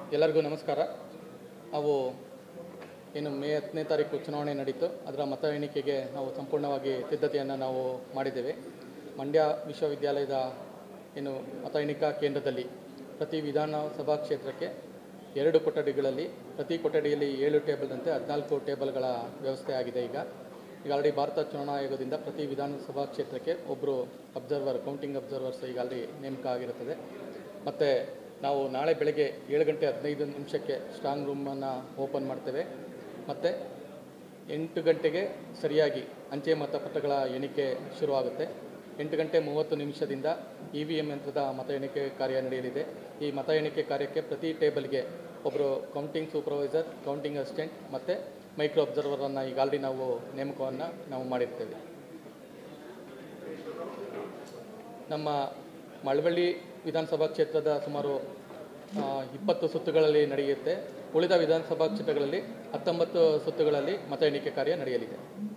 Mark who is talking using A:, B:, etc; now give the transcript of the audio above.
A: ಎಲ್ಲರಿಗೂ ನಮಸ್ಕಾರ ನಾವು ಏನು ಮೇ ಹತ್ತನೇ ತಾರೀಕು ಚುನಾವಣೆ ನಡೀತು ಅದರ ಮತ ಎಣಿಕೆಗೆ ನಾವು ಸಂಪೂರ್ಣವಾಗಿ ಸಿದ್ಧತೆಯನ್ನು ನಾವು ಮಾಡಿದ್ದೇವೆ ಮಂಡ್ಯ ವಿಶ್ವವಿದ್ಯಾಲಯದ ಏನು ಮತ ಎಣಿಕಾ ಕೇಂದ್ರದಲ್ಲಿ ಪ್ರತಿ ವಿಧಾನಸಭಾ ಕ್ಷೇತ್ರಕ್ಕೆ ಎರಡು ಕೊಠಡಿಗಳಲ್ಲಿ ಪ್ರತಿ ಕೊಠಡಿಯಲ್ಲಿ ಏಳು ಟೇಬಲ್ನಂತೆ ಹದಿನಾಲ್ಕು ಟೇಬಲ್ಗಳ ವ್ಯವಸ್ಥೆ ಆಗಿದೆ ಈಗ ಈಗ ಆಲ್ರೆಡಿ ಭಾರತ ಚುನಾವಣಾ ಆಯೋಗದಿಂದ ಪ್ರತಿ ವಿಧಾನಸಭಾ ಕ್ಷೇತ್ರಕ್ಕೆ ಒಬ್ಬರು ಅಬ್ಸರ್ವರ್ ಕೌಂಟಿಂಗ್ ಅಬ್ಸರ್ವರ್ಸ್ ಈಗ ಆಲ್ರೆಡಿ ನೇಮಕ ಆಗಿರುತ್ತದೆ ಮತ್ತು ನಾವು ನಾಳೆ ಬೆಳಗ್ಗೆ ಏಳು ಗಂಟೆ ಹದಿನೈದು ನಿಮಿಷಕ್ಕೆ ಸ್ಟ್ರಾಂಗ್ ರೂಮನ್ನು ಓಪನ್ ಮಾಡ್ತೇವೆ ಮತ್ತು ಎಂಟು ಗಂಟೆಗೆ ಸರಿಯಾಗಿ ಅಂಚೆ ಮತಪತ್ರಗಳ ಎಣಿಕೆ ಶುರುವಾಗುತ್ತೆ ಎಂಟು ಗಂಟೆ ಮೂವತ್ತು ನಿಮಿಷದಿಂದ ಇ ವಿ ಎಮ್ ಯಂತ್ರದ ಮತ ಎಣಿಕೆ ಕಾರ್ಯ ನಡೆಯಲಿದೆ ಈ ಮತ ಎಣಿಕೆ ಕಾರ್ಯಕ್ಕೆ ಪ್ರತಿ ಟೇಬಲ್ಗೆ ಒಬ್ಬರು ಕೌಂಟಿಂಗ್ ಸೂಪರ್ವೈಸರ್ ಕೌಂಟಿಂಗ್ ಅಸಿಸ್ಟೆಂಟ್ ಮತ್ತು ಮೈಕ್ರೋ ಅಬ್ಸರ್ವರನ್ನು ಈಗ ಆಲ್ರೆಡಿ ನಾವು ನೇಮಕವನ್ನು ನಾವು ಮಾಡಿರ್ತೇವೆ ನಮ್ಮ ಮಳವಳ್ಳಿ ವಿಧಾನಸಭಾ ಕ್ಷೇತ್ರದ ಸುಮಾರು ಆ, ಇಪ್ಪತ್ತು ಸುತ್ತುಗಳಲ್ಲಿ ನಡೆಯುತ್ತೆ ಉಳಿದ ವಿಧಾನಸಭಾ ಕ್ಷೇತ್ರಗಳಲ್ಲಿ ಹತ್ತೊಂಬತ್ತು ಸುತ್ತುಗಳಲ್ಲಿ ಮತ ಎಣಿಕೆ ಕಾರ್ಯ ನಡೆಯಲಿದೆ